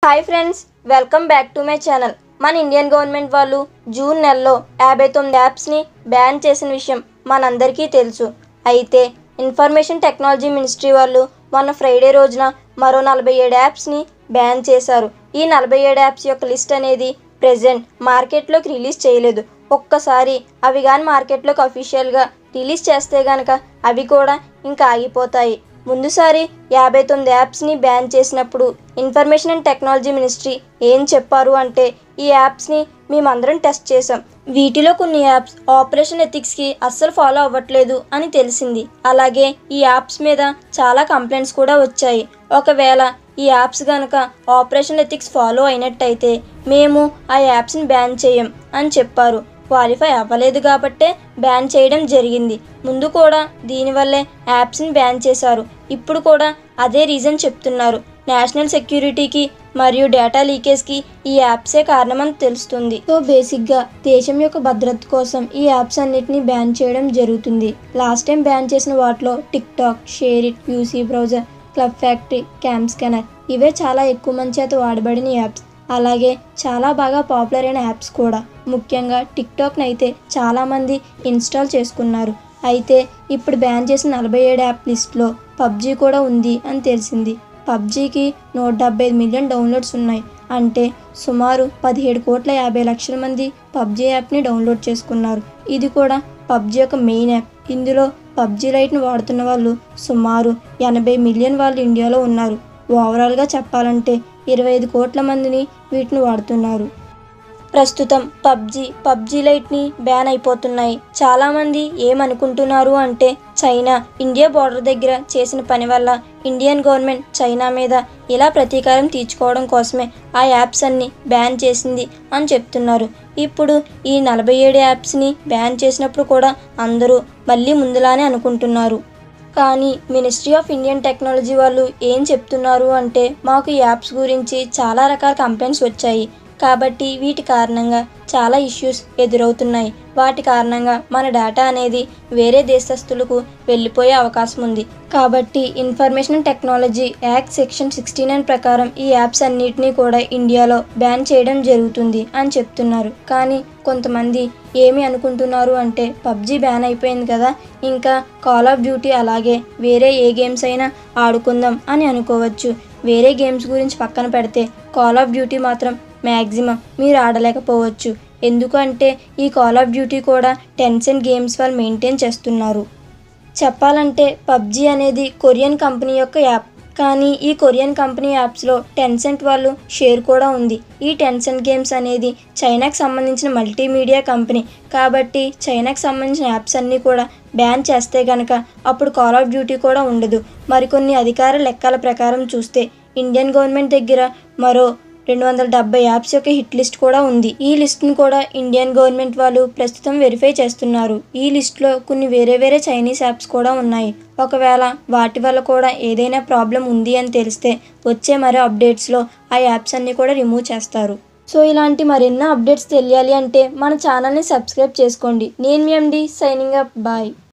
hi friends welcome back to my channel మన Indian government వాళ్ళు June నెలలో యాభై తొమ్మిది యాప్స్ని బ్యాన్ చేసిన విషయం మనందరికీ తెలుసు అయితే ఇన్ఫర్మేషన్ టెక్నాలజీ మినిస్ట్రీ వాళ్ళు మొన్న ఫ్రైడే రోజున మరో నలభై ఏడు యాప్స్ని బ్యాన్ చేశారు ఈ నలభై ఏడు యాప్స్ యొక్క లిస్ట్ అనేది ప్రెజెంట్ మార్కెట్లోకి రిలీజ్ చేయలేదు ఒక్కసారి అవి కానీ మార్కెట్లోకి అఫీషియల్గా రిలీజ్ చేస్తే కనుక అవి కూడా ఇంకా ఆగిపోతాయి ముందుసారి యాభై తొమ్మిది యాప్స్ని బ్యాన్ చేసినప్పుడు ఇన్ఫర్మేషన్ అండ్ టెక్నాలజీ మినిస్ట్రీ ఏం చెప్పారు అంటే ఈ యాప్స్ని మేమందరం టెస్ట్ చేసాం వీటిలో కొన్ని యాప్స్ ఆపరేషన్ ఎథిక్స్కి అస్సలు ఫాలో అవ్వట్లేదు అని తెలిసింది అలాగే ఈ యాప్స్ మీద చాలా కంప్లైంట్స్ కూడా వచ్చాయి ఒకవేళ ఈ యాప్స్ కనుక ఆపరేషన్ ఎథిక్స్ ఫాలో అయినట్టయితే మేము ఆ యాప్స్ని బ్యాన్ చేయం అని చెప్పారు క్వాలిఫై అవ్వలేదు కాబట్టే బ్యాన్ చేయడం జరిగింది ముందు కూడా దీనివల్లే యాప్స్ని బ్యాన్ చేశారు ఇప్పుడు కూడా అదే రీజన్ చెప్తున్నారు నేషనల్ సెక్యూరిటీకి మరియు డేటా లీకేజ్కి ఈ యాప్సే కారణమని తెలుస్తుంది సో బేసిక్గా దేశం యొక్క భద్రత కోసం ఈ యాప్స్ అన్నిటిని బ్యాన్ చేయడం జరుగుతుంది లాస్ట్ టైం బ్యాన్ చేసిన వాటిలో TikTok share it UC browser club factory CamScanner ఇవే చాలా ఎక్కువ మంది చేత వాడబడిన యాప్స్ అలాగే చాలా బాగా పాపులర్ అయిన యాప్స్ కూడా ముఖ్యంగా టిక్ టాక్ని అయితే చాలామంది ఇన్స్టాల్ చేసుకున్నారు అయితే ఇప్పుడు బ్యాన్ చేసిన నలభై ఏడు యాప్ లిస్ట్లో పబ్జీ కూడా ఉంది అని తెలిసింది పబ్జీకి నూట డెబ్బై ఐదు మిలియన్ డౌన్లోడ్స్ ఉన్నాయి అంటే సుమారు పదిహేడు కోట్ల యాభై లక్షల మంది పబ్జీ యాప్ని డౌన్లోడ్ చేసుకున్నారు ఇది కూడా పబ్జీ యొక్క మెయిన్ యాప్ ఇందులో పబ్జీ లైట్ని వాడుతున్న వాళ్ళు సుమారు ఎనభై మిలియన్ వాళ్ళు ఇండియాలో ఉన్నారు ఓవరాల్గా చెప్పాలంటే ఇరవై ఐదు కోట్ల మందిని వీటిని వాడుతున్నారు ప్రస్తుతం పబ్జి పబ్జి లైట్ని బ్యాన్ అయిపోతున్నాయి చాలామంది ఏమనుకుంటున్నారు అంటే చైనా ఇండియా బార్డర్ దగ్గర చేసిన పని వల్ల ఇండియన్ గవర్నమెంట్ చైనా మీద ఇలా ప్రతీకారం తీర్చుకోవడం కోసమే ఆ యాప్స్ అన్ని బ్యాన్ చేసింది అని చెప్తున్నారు ఇప్పుడు ఈ నలభై ఏడు యాప్స్ని బ్యాన్ చేసినప్పుడు కూడా అందరూ మళ్ళీ ముందులానే అనుకుంటున్నారు కానీ మినిస్ట్రీ ఆఫ్ ఇండియన్ టెక్నాలజీ వాళ్ళు ఏం చెప్తున్నారు అంటే మాకు ఈ యాప్స్ గురించి చాలా రకాల కంప్లైంట్స్ వచ్చాయి కాబట్టి వీటి కారణంగా చాలా ఇష్యూస్ ఎదురవుతున్నాయి వాటి కారణంగా మన డేటా అనేది వేరే దేశస్తులకు వెళ్ళిపోయే అవకాశం ఉంది కాబట్టి information and technology act section sixty nine ప్రకారం ఈ యాప్స్ అన్నిటినీ కూడా ఇండియాలో బ్యాన్ చేయడం జరుగుతుంది అని చెప్తున్నారు కానీ కొంతమంది ఏమి అనుకుంటున్నారు అంటే పబ్జీ బ్యాన్ అయిపోయింది కదా ఇంకా కాల్ ఆఫ్ డ్యూటీ అలాగే వేరే ఏ గేమ్స్ అయినా ఆడుకుందాం అని అనుకోవచ్చు వేరే గేమ్స్ గురించి పక్కన పెడితే కాల్ ఆఫ్ డ్యూటీ మాత్రం మ్యాక్సిమం మీరు ఆడలేకపోవచ్చు ఎందుకంటే ఈ కాల్ ఆఫ్ డ్యూటీ కూడా టెన్సెంట్ గేమ్స్ వాళ్ళు మెయింటైన్ చేస్తున్నారు చెప్పాలంటే పబ్జీ అనేది కొరియన్ కంపెనీ యొక్క యాప్ కానీ ఈ కొరియన్ కంపెనీ యాప్స్లో టెన్సెంట్ వాళ్ళు షేర్ కూడా ఉంది ఈ టెన్సెంట్ గేమ్స్ అనేది చైనాకి సంబంధించిన మల్టీమీడియా కంపెనీ కాబట్టి చైనాకి సంబంధించిన యాప్స్ అన్నీ కూడా బ్యాన్ చేస్తే కనుక అప్పుడు కాల్ ఆఫ్ డ్యూటీ కూడా ఉండదు మరికొన్ని అధికార లెక్కల ప్రకారం చూస్తే ఇండియన్ గవర్నమెంట్ దగ్గర మరో రెండు వందల డెబ్బై యాప్స్ యొక్క హిట్ లిస్ట్ కూడా ఉంది ఈ లిస్ట్ను కూడా ఇండియన్ గవర్నమెంట్ వాళ్ళు ప్రస్తుతం వెరిఫై చేస్తున్నారు ఈ లిస్ట్లో కొన్ని వేరే వేరే చైనీస్ యాప్స్ కూడా ఉన్నాయి ఒకవేళ వాటి వల్ల కూడా ఏదైనా ప్రాబ్లం ఉంది అని తెలిస్తే వచ్చే మరో అప్డేట్స్లో ఆ యాప్స్ అన్నీ కూడా రిమూవ్ చేస్తారు సో ఇలాంటి మరెన్నో అప్డేట్స్ తెలియాలి అంటే మన ఛానల్ని సబ్స్క్రైబ్ చేసుకోండి నేను మీ ఎండి సైనింగ్ అప్ బాయ్